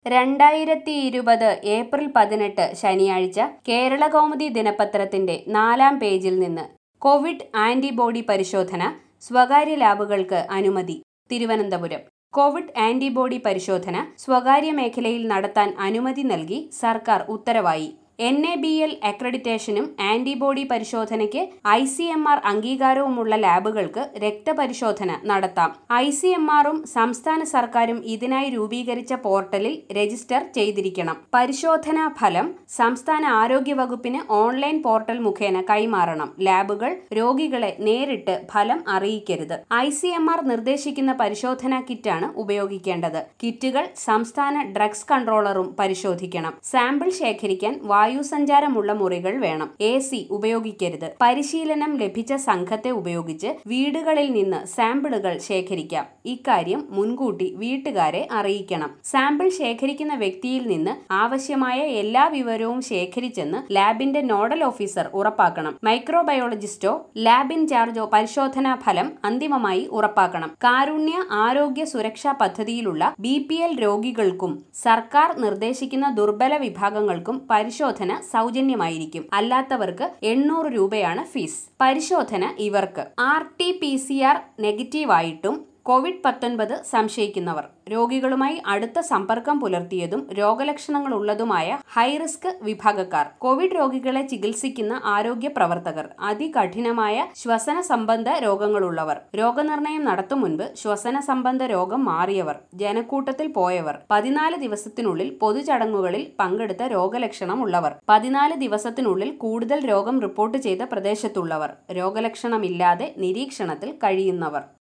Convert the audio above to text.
രണ്ടായിരത്തി ഇരുപത് ഏപ്രിൽ പതിനെട്ട് ശനിയാഴ്ച കേരള കൗമുദി ദിനപത്രത്തിന്റെ നാലാം പേജിൽ നിന്ന് കോവിഡ് ആന്റിബോഡി പരിശോധന സ്വകാര്യ ലാബുകൾക്ക് അനുമതി തിരുവനന്തപുരം കോവിഡ് ആന്റിബോഡി പരിശോധന സ്വകാര്യ മേഖലയിൽ നടത്താൻ അനുമതി നൽകി സർക്കാർ ഉത്തരവായി എൻ എ ബി എൽ അക്രഡിറ്റേഷനും ആന്റിബോഡി പരിശോധനയ്ക്ക് ഐ സി എം ആർ അംഗീകാരവുമുള്ള ലാബുകൾക്ക് രക്തപരിശോധന നടത്താം ഐ സി എം ആറും സംസ്ഥാന സർക്കാരും ഇതിനായി രൂപീകരിച്ച പോർട്ടലിൽ രജിസ്റ്റർ ചെയ്തിരിക്കണം പരിശോധനാ ഫലം സംസ്ഥാന ആരോഗ്യ വകുപ്പിന് ഓൺലൈൻ പോർട്ടൽ മുഖേന കൈമാറണം ലാബുകൾ രോഗികളെ നേരിട്ട് ഫലം അറിയിക്കരുത് ഐ സി എം ആർ നിർദ്ദേശിക്കുന്ന പരിശോധനാ കിറ്റാണ് ഉപയോഗിക്കേണ്ടത് കിറ്റുകൾ സംസ്ഥാന ഡ്രഗ്സ് കൺട്രോളറും പരിശോധിക്കണം സാമ്പിൾ ശേഖരിക്കാൻ വായുസഞ്ചാരമുള്ള മുറികൾ വേണം എ സി ഉപയോഗിക്കരുത് പരിശീലനം ലഭിച്ച സംഘത്തെ ഉപയോഗിച്ച് വീടുകളിൽ നിന്ന് സാമ്പിളുകൾ ശേഖരിക്കാം ഇക്കാര്യം മുൻകൂട്ടി വീട്ടുകാരെ അറിയിക്കണം സാമ്പിൾ ശേഖരിക്കുന്ന വ്യക്തിയിൽ നിന്ന് ആവശ്യമായ എല്ലാ വിവരവും ശേഖരിച്ചെന്ന് ലാബിന്റെ നോഡൽ ഓഫീസർ ഉറപ്പാക്കണം മൈക്രോബയോളജിസ്റ്റോ ലാബ് ഇൻചാർജോ പരിശോധനാ ഫലം അന്തിമമായി ഉറപ്പാക്കണം കാരുണ്യ ആരോഗ്യ സുരക്ഷാ പദ്ധതിയിലുള്ള ബി പി എൽ രോഗികൾക്കും സർക്കാർ നിർദ്ദേശിക്കുന്ന ദുർബല വിഭാഗങ്ങൾക്കും പരിശോധന സൗജന്യമായിരിക്കും അല്ലാത്തവർക്ക് എണ്ണൂറ് രൂപയാണ് ഫീസ് പരിശോധന ഇവർക്ക് R T P C R നെഗറ്റീവായിട്ടും കോവിഡ് പത്തൊൻപത് സംശയിക്കുന്നവർ രോഗികളുമായി അടുത്ത സമ്പർക്കം പുലർത്തിയതും രോഗലക്ഷണങ്ങളുള്ളതുമായ ഹൈറിസ്ക് വിഭാഗക്കാർ കോവിഡ് രോഗികളെ ചികിത്സിക്കുന്ന ആരോഗ്യ പ്രവർത്തകർ അതികഠിനമായ ശ്വസന സംബന്ധ രോഗങ്ങളുള്ളവർ രോഗനിർണയം നടത്തും മുൻപ് ശ്വസന സംബന്ധ രോഗം മാറിയവർ ജനക്കൂട്ടത്തിൽ പോയവർ പതിനാല് ദിവസത്തിനുള്ളിൽ പൊതുചടങ്ങുകളിൽ പങ്കെടുത്ത രോഗലക്ഷണമുള്ളവർ പതിനാല് ദിവസത്തിനുള്ളിൽ കൂടുതൽ രോഗം റിപ്പോർട്ട് ചെയ്ത പ്രദേശത്തുള്ളവർ രോഗലക്ഷണമില്ലാതെ നിരീക്ഷണത്തിൽ കഴിയുന്നവർ